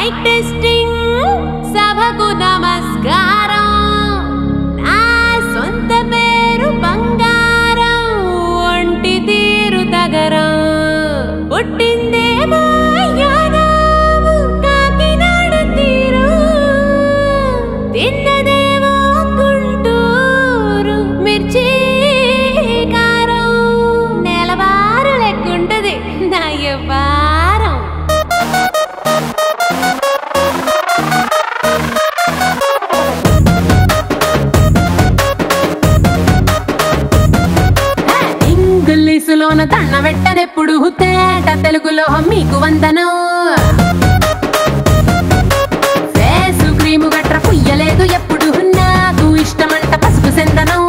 Mic testing సభకు నమస్కారం నా సొంత పేరు బంగారం ఒంటి తీరు తగరం పుట్టిందేమో యానాము కాకినాడ తీరు తిన్నదేమో గుంటూరు మిర్చి కారం నెలవారు లెక్కుంటది నా వ్యవహారం ఇంగ్లీషులోన దండ పెట్టనెప్పుడు తేట తెలుగులో మీకు వందనం ఫేసు క్రీము గట్ర పుయ్యలేదు ఎప్పుడు నాకు ఇష్టమంట పసుపు సెందనం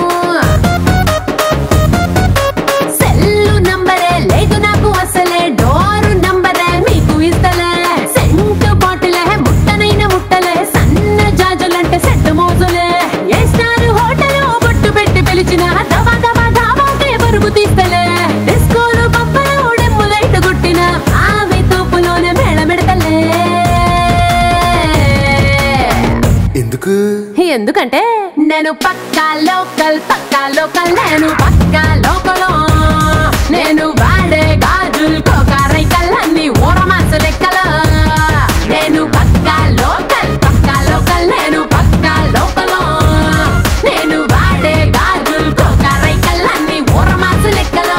సెల్లు నంబరే లేదు నాకు అసలే డోరు నంబరే మీకు ఇస్తలే సెంటు బాటిలే ముట్టనైన ముట్టలే సన్న జాజులంటే సెట్ మోజులే ఏ స్టార్ హోటల్ బొట్టు పెట్టి పిలిచిన దవా దవా ధాబాకే బరుగు తీస్తలే డిస్కోలు పబ్బలు డెమ్ము లైట్ గుట్టిన ఆమె తోపులోనే మేళమెడతలే ఎందుకు ఎందుకంటే నేను పక్కా లోకల్ పక్కా లోకల్ నేను పక్కా లోకలో నేను వాడే గాజులు కోకారైకల్లన్నీ ఊరమాసు లెక్కల నేను పక్కా లోకల్ పక్కా లోకల్ నేను పక్కా లోకలో నేను వాడే గాజులు కోకారైకల్లన్నీ ఊరమాసు లెక్కలో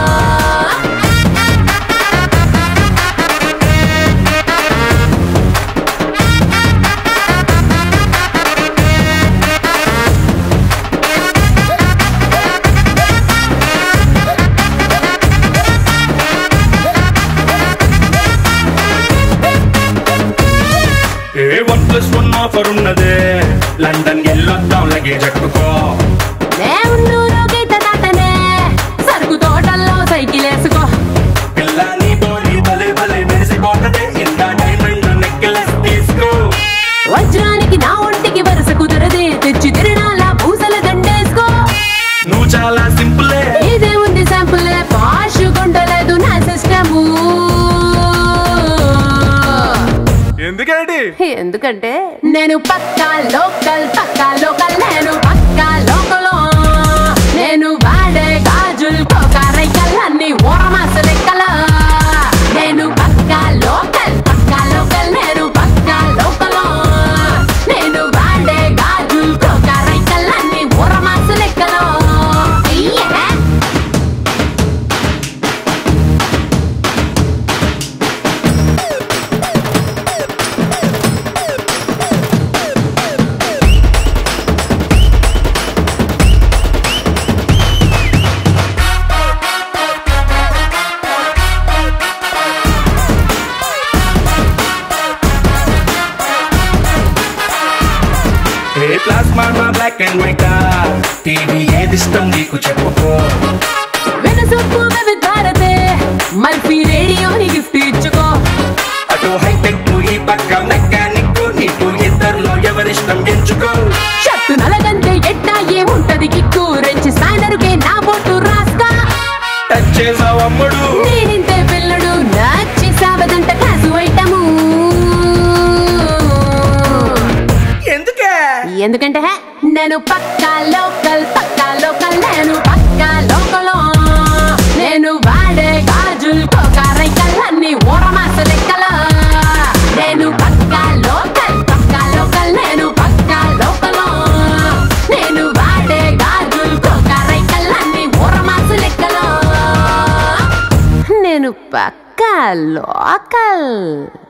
A one plus one offer ఉన్నదే లండన్ ఎల్లొద్దాం లగేజ్ అట్టుకో దేవుళ్ళూరు గీత దాటనే సరుకు తోటల్లో సైకిల్ వేసుకో పిల్ల నీ బాడీ భలే భలే మెరిసిపోతదే ఇంత డైమండ్ నెక్లెస్ తీసుకో వజ్రానికి నా ఒంటికి వరుస కుదరదే తెచ్చి తిరణాల పూసల దండేసుకో నువ్వు చాలా సింపులే ఇదే ఉంది శాంపుల్ పాష్ గుండలేదు నా సిస్టము ఎందుకేంటి ఎందుకంటే నేను పక్కా లోకల్ పక్కా లోకల్ నేను పక్కా లోకలో నేను వాడే గాజులు కోకారైకల్ అన్ని ఊరమాస లెక్కల నేను పక్కా లోకల్ పక్కా లోకల్ నేను పక్కా లోకలో నేను వాడే గాజులు కోకారైకల్ అన్ని ఊరమాస లెక్కలో ఇయ్యే. ఏ plasma black and white TV ఏది ఇష్టం నీకు చెప్పుకో వినసొప్పు విధారతే మల్పి రేడియోని గిఫ్ట్ ఇచ్చుకో అటు హైటెక్ ఈ పక్క మెకానిక్ నీకు ఇద్దరిలో ఎవరిష్టం ఎంచుకో షట్టు నలగంటే ఎట్టా ఏముంటది కిక్కు రెంచి స్పానరుకే నా బొట్టు రాస్తా టచ్ చేసావు అమ్ముడు నేనింతే పిల్లడు నచ్చి సావదంట కాసు ఐటము ఎందుకే ఎందుకంటే హే, నేను పక్కా లోకల్ పక్కా లోకల్ నేను పక్కా లోకలో నేను వాడే గాజులు కోకారైకల్ అన్ని ఊరమాస లెక్కల నేను పక్కా లోకల్ పక్కా లోకల్ నేను పక్కా లోకలో నేను వాడే గాజులు కోకారైకల్ అన్ని ఊరమాస లెక్కలో నేను పక్కా లోకల్